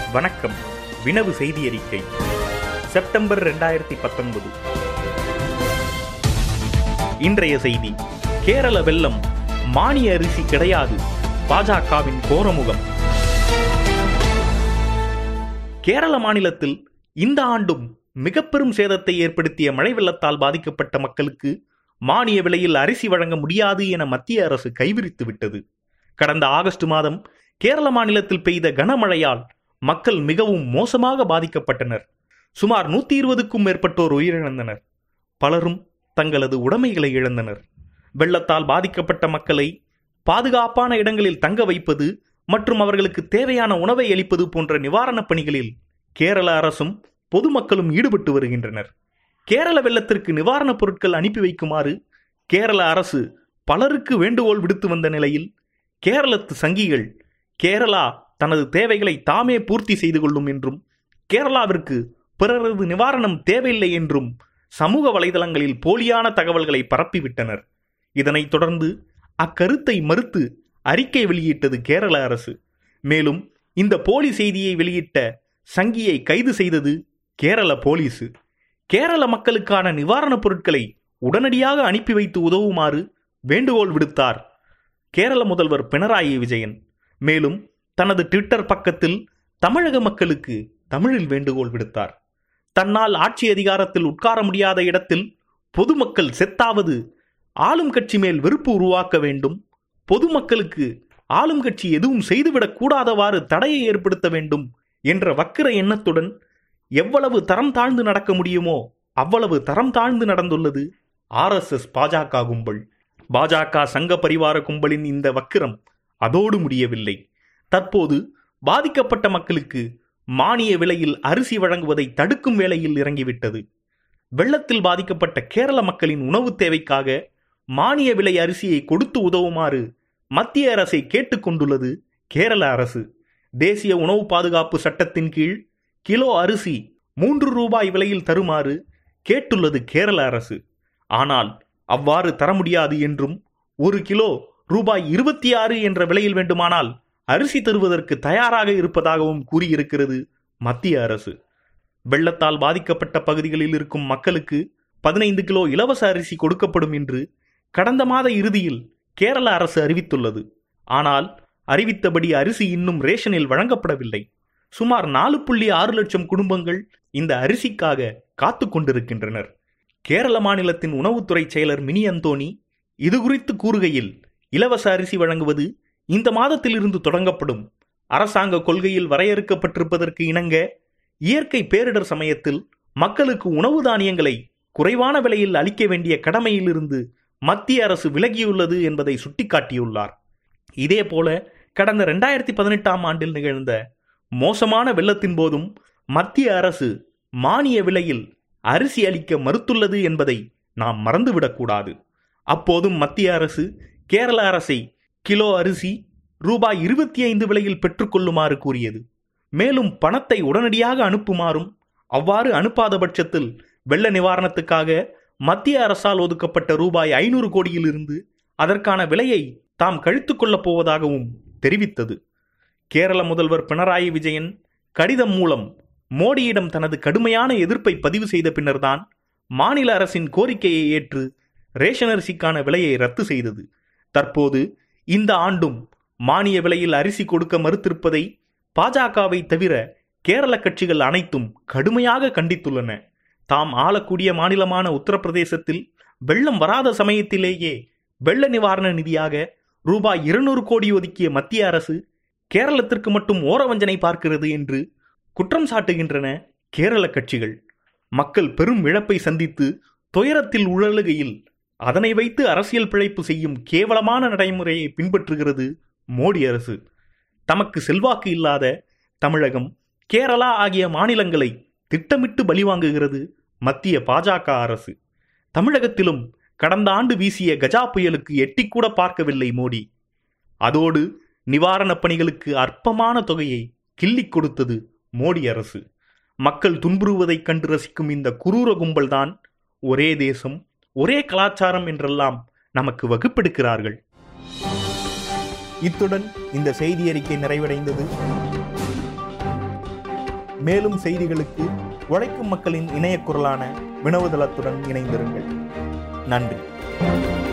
வணக்கம் வினவு செய்தி அறிக்கை செப்டம்பர் ரெண்டாயிரத்தி பத்தொன்பது இன்றைய செய்தி கேரள வெள்ளம் மானிய அரிசி கிடையாது பாஜகவின் கோரமுகம் கேரள மாநிலத்தில் இந்த ஆண்டும் மிக பெரும் சேதத்தை ஏற்படுத்திய மழை வெள்ளத்தால் பாதிக்கப்பட்ட மக்களுக்கு மானிய விலையில் அரிசி வழங்க முடியாது என மத்திய அரசு கைவிரித்து விட்டது கடந்த ஆகஸ்ட் மாதம் கேரள மாநிலத்தில் பெய்த கனமழையால் மக்கள் மிகவும் மோசமாக பாதிக்கப்பட்டனர் சுமார் நூத்தி இருபதுக்கும் மேற்பட்டோர் உயிரிழந்தனர் பலரும் தங்களது உடைமைகளை இழந்தனர் வெள்ளத்தால் பாதிக்கப்பட்ட மக்களை பாதுகாப்பான இடங்களில் தங்க வைப்பது மற்றும் அவர்களுக்கு தேவையான உணவை அளிப்பது போன்ற நிவாரணப் பணிகளில் கேரள அரசும் பொதுமக்களும் ஈடுபட்டு வருகின்றனர் கேரள வெள்ளத்திற்கு நிவாரணப் பொருட்கள் அனுப்பி வைக்குமாறு கேரள அரசு பலருக்கு வேண்டுகோள் விடுத்து வந்த நிலையில் கேரளத்து சங்கிகள் கேரளா தனது தேவைகளை தாமே பூர்த்தி செய்து கொள்ளும் என்றும் கேரளாவிற்கு பிறரது நிவாரணம் தேவையில்லை என்றும் சமூக வலைதளங்களில் போலியான தகவல்களை பரப்பிவிட்டனர் இதனைத் தொடர்ந்து அக்கருத்தை மறுத்து அறிக்கை வெளியிட்டது கேரள அரசு மேலும் இந்த போலி செய்தியை வெளியிட்ட சங்கியை கைது செய்தது கேரள போலீசு கேரள மக்களுக்கான நிவாரணப் பொருட்களை உடனடியாக அனுப்பி வைத்து உதவுமாறு வேண்டுகோள் விடுத்தார் கேரள முதல்வர் பினராயி விஜயன் மேலும் தனது ட்விட்டர் பக்கத்தில் தமிழக மக்களுக்கு தமிழில் வேண்டுகோள் விடுத்தார் தன்னால் ஆட்சி அதிகாரத்தில் உட்கார முடியாத இடத்தில் பொதுமக்கள் செத்தாவது ஆளும் கட்சி மேல் வெறுப்பு உருவாக்க வேண்டும் பொதுமக்களுக்கு ஆளும் கட்சி எதுவும் செய்துவிடக் கூடாதவாறு தடையை ஏற்படுத்த வேண்டும் என்ற வக்கிர எண்ணத்துடன் எவ்வளவு தரம் தாழ்ந்து நடக்க முடியுமோ அவ்வளவு தரம் தாழ்ந்து நடந்துள்ளது ஆர்எஸ்எஸ் பாஜக கும்பல் பாஜக சங்க பரிவார கும்பலின் இந்த வக்கிரம் அதோடு முடியவில்லை தற்போது பாதிக்கப்பட்ட மக்களுக்கு மானிய விலையில் அரிசி வழங்குவதை தடுக்கும் வேளையில் இறங்கிவிட்டது வெள்ளத்தில் பாதிக்கப்பட்ட கேரள மக்களின் உணவு தேவைக்காக மானிய விலை அரிசியை கொடுத்து உதவுமாறு மத்திய அரசை கேட்டுக்கொண்டுள்ளது கேரள அரசு தேசிய உணவு பாதுகாப்பு சட்டத்தின் கீழ் கிலோ அரிசி மூன்று ரூபாய் விலையில் தருமாறு கேட்டுள்ளது கேரள அரசு ஆனால் அவ்வாறு தர முடியாது என்றும் ஒரு கிலோ ரூபாய் இருபத்தி ஆறு என்ற விலையில் வேண்டுமானால் அரிசி தருவதற்கு தயாராக இருப்பதாகவும் கூறியிருக்கிறது மத்திய அரசு வெள்ளத்தால் பாதிக்கப்பட்ட பகுதிகளில் இருக்கும் மக்களுக்கு பதினைந்து கிலோ இலவச அரிசி கொடுக்கப்படும் என்று கடந்த மாத இறுதியில் கேரள அரசு அறிவித்துள்ளது ஆனால் அறிவித்தபடி அரிசி இன்னும் ரேஷனில் வழங்கப்படவில்லை சுமார் நாலு புள்ளி ஆறு லட்சம் குடும்பங்கள் இந்த அரிசிக்காக காத்து கொண்டிருக்கின்றனர் கேரள மாநிலத்தின் உணவுத்துறை செயலர் மினி அந்தோனி இது குறித்து கூறுகையில் இலவச அரிசி வழங்குவது இந்த மாதத்திலிருந்து தொடங்கப்படும் அரசாங்க கொள்கையில் வரையறுக்கப்பட்டிருப்பதற்கு இணங்க இயற்கை பேரிடர் சமயத்தில் மக்களுக்கு உணவு தானியங்களை குறைவான விலையில் அளிக்க வேண்டிய கடமையிலிருந்து மத்திய அரசு விலகியுள்ளது என்பதை சுட்டிக்காட்டியுள்ளார் இதேபோல கடந்த ரெண்டாயிரத்தி பதினெட்டாம் ஆண்டில் நிகழ்ந்த மோசமான வெள்ளத்தின் போதும் மத்திய அரசு மானிய விலையில் அரிசி அளிக்க மறுத்துள்ளது என்பதை நாம் மறந்துவிடக்கூடாது அப்போதும் மத்திய அரசு கேரள அரசை கிலோ அரிசி ரூபாய் இருபத்தி ஐந்து விலையில் பெற்றுக்கொள்ளுமாறு கூறியது மேலும் பணத்தை உடனடியாக அனுப்புமாறும் அவ்வாறு அனுப்பாத பட்சத்தில் வெள்ள நிவாரணத்துக்காக மத்திய அரசால் ஒதுக்கப்பட்ட ரூபாய் ஐநூறு கோடியிலிருந்து அதற்கான விலையை தாம் கழித்துக் கொள்ளப் போவதாகவும் தெரிவித்தது கேரள முதல்வர் பினராயி விஜயன் கடிதம் மூலம் மோடியிடம் தனது கடுமையான எதிர்ப்பை பதிவு செய்த பின்னர்தான் மாநில அரசின் கோரிக்கையை ஏற்று ரேஷன் அரிசிக்கான விலையை ரத்து செய்தது தற்போது இந்த ஆண்டும் மானிய விலையில் அரிசி கொடுக்க மறுத்திருப்பதை பாஜகவை தவிர கேரள கட்சிகள் அனைத்தும் கடுமையாக கண்டித்துள்ளன தாம் ஆளக்கூடிய மாநிலமான உத்தரப்பிரதேசத்தில் வெள்ளம் வராத சமயத்திலேயே வெள்ள நிவாரண நிதியாக ரூபாய் இருநூறு கோடி ஒதுக்கிய மத்திய அரசு கேரளத்திற்கு மட்டும் ஓரவஞ்சனை பார்க்கிறது என்று குற்றம் சாட்டுகின்றன கேரள கட்சிகள் மக்கள் பெரும் இழப்பை சந்தித்து துயரத்தில் உழலுகையில் அதனை வைத்து அரசியல் பிழைப்பு செய்யும் கேவலமான நடைமுறையை பின்பற்றுகிறது மோடி அரசு தமக்கு செல்வாக்கு இல்லாத தமிழகம் கேரளா ஆகிய மாநிலங்களை திட்டமிட்டு பலிவாங்குகிறது மத்திய பாஜக அரசு தமிழகத்திலும் கடந்த ஆண்டு வீசிய கஜா புயலுக்கு எட்டிக்கூட பார்க்கவில்லை மோடி அதோடு நிவாரணப் பணிகளுக்கு அற்பமான தொகையை கிள்ளிக் கொடுத்தது மோடி அரசு மக்கள் துன்புறுவதைக் கண்டு ரசிக்கும் இந்த குரூர கும்பல்தான் ஒரே தேசம் ஒரே கலாச்சாரம் என்றெல்லாம் நமக்கு வகுப்பெடுக்கிறார்கள் இத்துடன் இந்த செய்தி அறிக்கை நிறைவடைந்தது மேலும் செய்திகளுக்கு உழைக்கும் மக்களின் இணைய குரலான வினவுதளத்துடன் இணைந்திருங்கள் நன்றி